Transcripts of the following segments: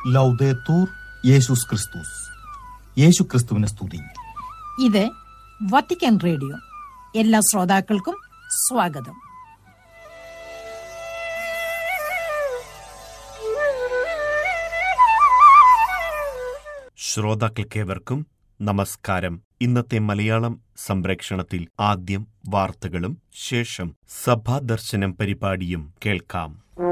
ലൗദേത്തൂർ യേശുസ് ക്രിസ്തുസ് യേശു ക്രിസ്തുവിനെ സ്തുതി ഇത് വത്തിക്കാൻ റേഡിയോ എല്ലാ ശ്രോതാക്കൾക്കും സ്വാഗതം ശ്രോതാക്കൾക്കേവർക്കും നമസ്കാരം ഇന്നത്തെ മലയാളം സംപ്രേക്ഷണത്തിൽ ആദ്യം വാർത്തകളും ശേഷം സഭാദർശനം പരിപാടിയും കേൾക്കാം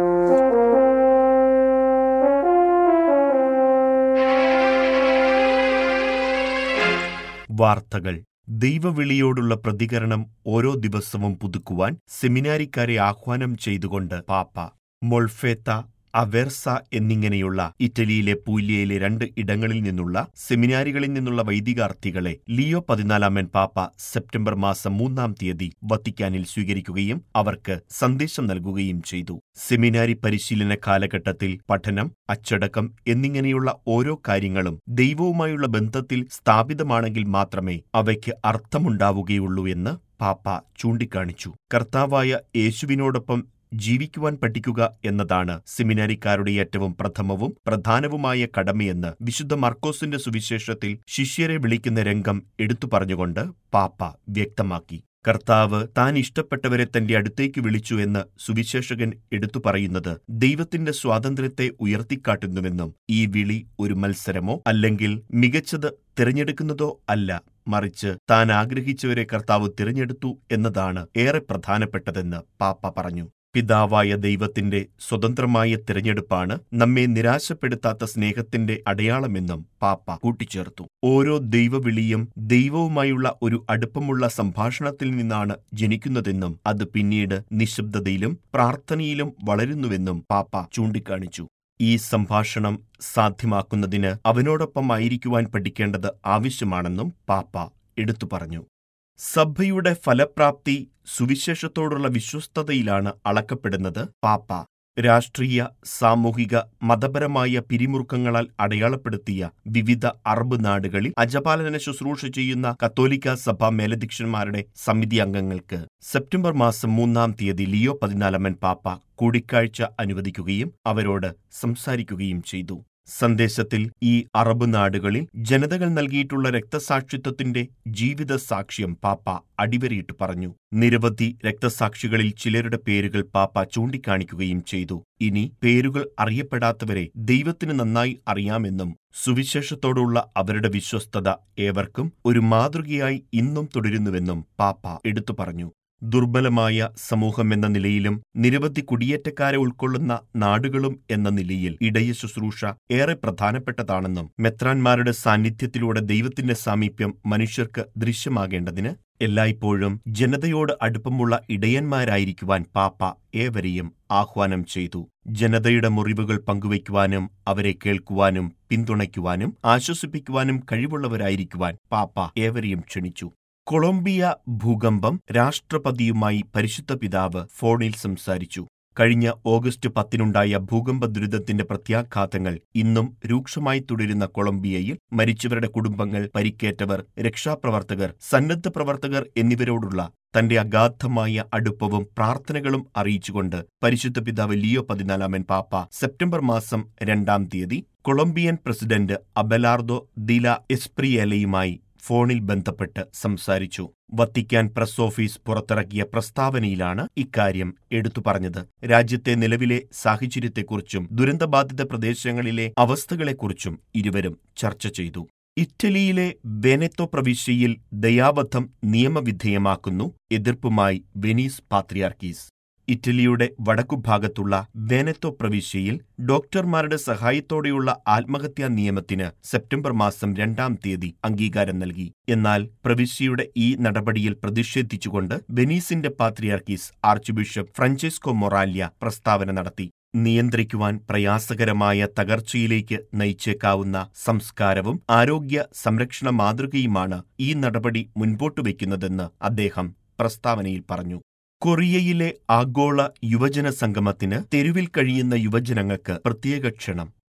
വാർത്തകൾ ദൈവവിളിയോടുള്ള പ്രതികരണം ഓരോ ദിവസവും പുതുക്കുവാൻ സെമിനാരിക്കാരെ ആഹ്വാനം ചെയ്തുകൊണ്ട് പാപ്പ മൊൾഫേത്ത അവേർസ എന്നിങ്ങനെയുള്ള ഇറ്റലിയിലെ പൂല്യയിലെ രണ്ട് ഇടങ്ങളിൽ നിന്നുള്ള സെമിനാരികളിൽ നിന്നുള്ള വൈദികാർത്ഥികളെ ലിയോ പതിനാലാമൻ പാപ്പ സെപ്റ്റംബർ മാസം മൂന്നാം തീയതി വത്തിക്കാനിൽ സ്വീകരിക്കുകയും അവർക്ക് സന്ദേശം നൽകുകയും ചെയ്തു സെമിനാരി പരിശീലന കാലഘട്ടത്തിൽ പഠനം അച്ചടക്കം എന്നിങ്ങനെയുള്ള ഓരോ കാര്യങ്ങളും ദൈവവുമായുള്ള ബന്ധത്തിൽ സ്ഥാപിതമാണെങ്കിൽ മാത്രമേ അവയ്ക്ക് അർത്ഥമുണ്ടാവുകയുള്ളൂ എന്ന് പാപ്പ ചൂണ്ടിക്കാണിച്ചു കർത്താവായ യേശുവിനോടൊപ്പം ജീവിക്കുവാൻ പഠിക്കുക എന്നതാണ് സെമിനാരിക്കാരുടെ ഏറ്റവും പ്രഥമവും പ്രധാനവുമായ കടമയെന്ന് വിശുദ്ധ മർക്കോസിന്റെ സുവിശേഷത്തിൽ ശിഷ്യരെ വിളിക്കുന്ന രംഗം എടുത്തു പറഞ്ഞുകൊണ്ട് പാപ്പ വ്യക്തമാക്കി കർത്താവ് താൻ ഇഷ്ടപ്പെട്ടവരെ തന്റെ അടുത്തേക്ക് വിളിച്ചു എന്ന് സുവിശേഷകൻ എടുത്തു പറയുന്നത് ദൈവത്തിന്റെ സ്വാതന്ത്ര്യത്തെ ഉയർത്തിക്കാട്ടുന്നുവെന്നും ഈ വിളി ഒരു മത്സരമോ അല്ലെങ്കിൽ മികച്ചത് തിരഞ്ഞെടുക്കുന്നതോ അല്ല മറിച്ച് താൻ ആഗ്രഹിച്ചവരെ കർത്താവ് തിരഞ്ഞെടുത്തു എന്നതാണ് ഏറെ പ്രധാനപ്പെട്ടതെന്ന് പാപ്പ പറഞ്ഞു പിതാവായ ദൈവത്തിന്റെ സ്വതന്ത്രമായ തിരഞ്ഞെടുപ്പാണ് നമ്മെ നിരാശപ്പെടുത്താത്ത സ്നേഹത്തിന്റെ അടയാളമെന്നും പാപ്പ കൂട്ടിച്ചേർത്തു ഓരോ ദൈവവിളിയും ദൈവവുമായുള്ള ഒരു അടുപ്പമുള്ള സംഭാഷണത്തിൽ നിന്നാണ് ജനിക്കുന്നതെന്നും അത് പിന്നീട് നിശബ്ദതയിലും പ്രാർത്ഥനയിലും വളരുന്നുവെന്നും പാപ്പ ചൂണ്ടിക്കാണിച്ചു ഈ സംഭാഷണം സാധ്യമാക്കുന്നതിന് അവനോടൊപ്പം ആയിരിക്കുവാൻ പഠിക്കേണ്ടത് ആവശ്യമാണെന്നും പാപ്പ എടുത്തു പറഞ്ഞു സഭയുടെ ഫലപ്രാപ്തി സുവിശേഷത്തോടുള്ള വിശ്വസ്തതയിലാണ് അളക്കപ്പെടുന്നത് പാപ്പ രാഷ്ട്രീയ സാമൂഹിക മതപരമായ പിരിമുറുക്കങ്ങളാൽ അടയാളപ്പെടുത്തിയ വിവിധ അറബ് നാടുകളിൽ അജപാലന ശുശ്രൂഷ ചെയ്യുന്ന കത്തോലിക്ക സഭാ മേലധ്യക്ഷന്മാരുടെ സമിതി അംഗങ്ങൾക്ക് സെപ്റ്റംബർ മാസം മൂന്നാം തീയതി ലിയോ പതിനാലമൻ പാപ്പ കൂടിക്കാഴ്ച അനുവദിക്കുകയും അവരോട് സംസാരിക്കുകയും ചെയ്തു സന്ദേശത്തിൽ ഈ അറബ് നാടുകളിൽ ജനതകൾ നൽകിയിട്ടുള്ള രക്തസാക്ഷിത്വത്തിന്റെ ജീവിത സാക്ഷ്യം പാപ്പ അടിവരയിട്ട് പറഞ്ഞു നിരവധി രക്തസാക്ഷികളിൽ ചിലരുടെ പേരുകൾ പാപ്പ ചൂണ്ടിക്കാണിക്കുകയും ചെയ്തു ഇനി പേരുകൾ അറിയപ്പെടാത്തവരെ ദൈവത്തിന് നന്നായി അറിയാമെന്നും സുവിശേഷത്തോടുള്ള അവരുടെ വിശ്വസ്തത ഏവർക്കും ഒരു മാതൃകയായി ഇന്നും തുടരുന്നുവെന്നും പാപ്പ എടുത്തു പറഞ്ഞു ദുർബലമായ സമൂഹമെന്ന നിലയിലും നിരവധി കുടിയേറ്റക്കാരെ ഉൾക്കൊള്ളുന്ന നാടുകളും എന്ന നിലയിൽ ഇടയ ശുശ്രൂഷ ഏറെ പ്രധാനപ്പെട്ടതാണെന്നും മെത്രാന്മാരുടെ സാന്നിധ്യത്തിലൂടെ ദൈവത്തിന്റെ സാമീപ്യം മനുഷ്യർക്ക് ദൃശ്യമാകേണ്ടതിന് എല്ലായ്പ്പോഴും ജനതയോട് അടുപ്പമുള്ള ഇടയന്മാരായിരിക്കുവാൻ പാപ്പ ഏവരെയും ആഹ്വാനം ചെയ്തു ജനതയുടെ മുറിവുകൾ പങ്കുവയ്ക്കുവാനും അവരെ കേൾക്കുവാനും പിന്തുണയ്ക്കുവാനും ആശ്വസിപ്പിക്കുവാനും കഴിവുള്ളവരായിരിക്കുവാൻ പാപ്പ ഏവരെയും ക്ഷണിച്ചു കൊളംബിയ ഭൂകമ്പം രാഷ്ട്രപതിയുമായി പരിശുദ്ധ പിതാവ് ഫോണിൽ സംസാരിച്ചു കഴിഞ്ഞ ഓഗസ്റ്റ് പത്തിനുണ്ടായ ഭൂകമ്പ ദുരിതത്തിന്റെ പ്രത്യാഘാതങ്ങൾ ഇന്നും രൂക്ഷമായി തുടരുന്ന കൊളംബിയയിൽ മരിച്ചവരുടെ കുടുംബങ്ങൾ പരിക്കേറ്റവർ രക്ഷാപ്രവർത്തകർ സന്നദ്ധ പ്രവർത്തകർ എന്നിവരോടുള്ള തന്റെ അഗാധമായ അടുപ്പവും പ്രാർത്ഥനകളും അറിയിച്ചുകൊണ്ട് പരിശുദ്ധ പിതാവ് ലിയോ പതിനാലാമൻ പാപ്പ സെപ്റ്റംബർ മാസം രണ്ടാം തീയതി കൊളംബിയൻ പ്രസിഡന്റ് അബലാർദോ ദില എസ്പ്രിയലയുമായി ഫോണിൽ ബന്ധപ്പെട്ട് സംസാരിച്ചു വത്തിക്കാൻ പ്രസ് ഓഫീസ് പുറത്തിറക്കിയ പ്രസ്താവനയിലാണ് ഇക്കാര്യം എടുത്തു പറഞ്ഞത് രാജ്യത്തെ നിലവിലെ സാഹചര്യത്തെക്കുറിച്ചും ദുരന്തബാധിത പ്രദേശങ്ങളിലെ അവസ്ഥകളെക്കുറിച്ചും ഇരുവരും ചർച്ച ചെയ്തു ഇറ്റലിയിലെ വെനെത്തോ പ്രവിശ്യയിൽ ദയാവധം നിയമവിധേയമാക്കുന്നു എതിർപ്പുമായി വെനീസ് പാത്രിയാർക്കീസ് ഇറ്റലിയുടെ വടക്കുഭാഗത്തുള്ള വെനത്തോ പ്രവിശ്യയിൽ ഡോക്ടർമാരുടെ സഹായത്തോടെയുള്ള ആത്മഹത്യാ നിയമത്തിന് സെപ്റ്റംബർ മാസം രണ്ടാം തീയതി അംഗീകാരം നൽകി എന്നാൽ പ്രവിശ്യയുടെ ഈ നടപടിയിൽ പ്രതിഷേധിച്ചുകൊണ്ട് വെനീസിന്റെ പാത്രിയാർക്കീസ് ആർച്ച് ബിഷപ്പ് ഫ്രാഞ്ചെസ്കോ മൊറാല്യ പ്രസ്താവന നടത്തി നിയന്ത്രിക്കുവാൻ പ്രയാസകരമായ തകർച്ചയിലേക്ക് നയിച്ചേക്കാവുന്ന സംസ്കാരവും ആരോഗ്യ സംരക്ഷണ മാതൃകയുമാണ് ഈ നടപടി മുൻപോട്ട് വയ്ക്കുന്നതെന്ന് അദ്ദേഹം പ്രസ്താവനയിൽ പറഞ്ഞു കൊറിയയിലെ ആഗോള യുവജന സംഗമത്തിന് തെരുവിൽ കഴിയുന്ന യുവജനങ്ങൾക്ക് പ്രത്യേക ക്ഷണം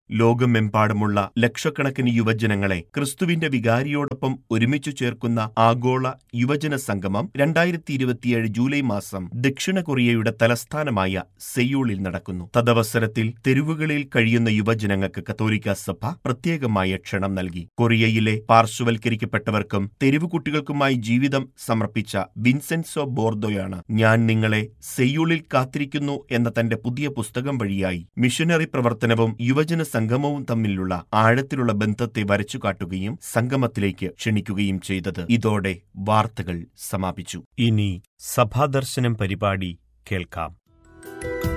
ലോകമെമ്പാടുമുള്ള ലക്ഷക്കണക്കിന് യുവജനങ്ങളെ ക്രിസ്തുവിന്റെ വികാരിയോടൊപ്പം ഒരുമിച്ചു ചേർക്കുന്ന ആഗോള യുവജന സംഗമം രണ്ടായിരത്തി ഇരുപത്തിയേഴ് ജൂലൈ മാസം ദക്ഷിണ കൊറിയയുടെ തലസ്ഥാനമായ സെയ്യൂളിൽ നടക്കുന്നു തദവസരത്തിൽ തെരുവുകളിൽ കഴിയുന്ന യുവജനങ്ങൾക്ക് കത്തോലിക്ക സഭ പ്രത്യേകമായ ക്ഷണം നൽകി കൊറിയയിലെ പാർശ്വവൽക്കരിക്കപ്പെട്ടവർക്കും തെരുവുകുട്ടികൾക്കുമായി ജീവിതം സമർപ്പിച്ച വിൻസെൻസോ ബോർദോയാണ് ഞാൻ നിങ്ങളെ സെയ്യൂളിൽ കാത്തിരിക്കുന്നു എന്ന തന്റെ പുതിയ പുസ്തകം വഴിയായി മിഷനറി പ്രവർത്തനവും യുവജന സംഗമവും തമ്മിലുള്ള ആഴത്തിലുള്ള ബന്ധത്തെ വരച്ചുകാട്ടുകയും സംഗമത്തിലേക്ക് ക്ഷണിക്കുകയും ചെയ്തത് ഇതോടെ വാർത്തകൾ സമാപിച്ചു ഇനി സഭാദർശനം പരിപാടി കേൾക്കാം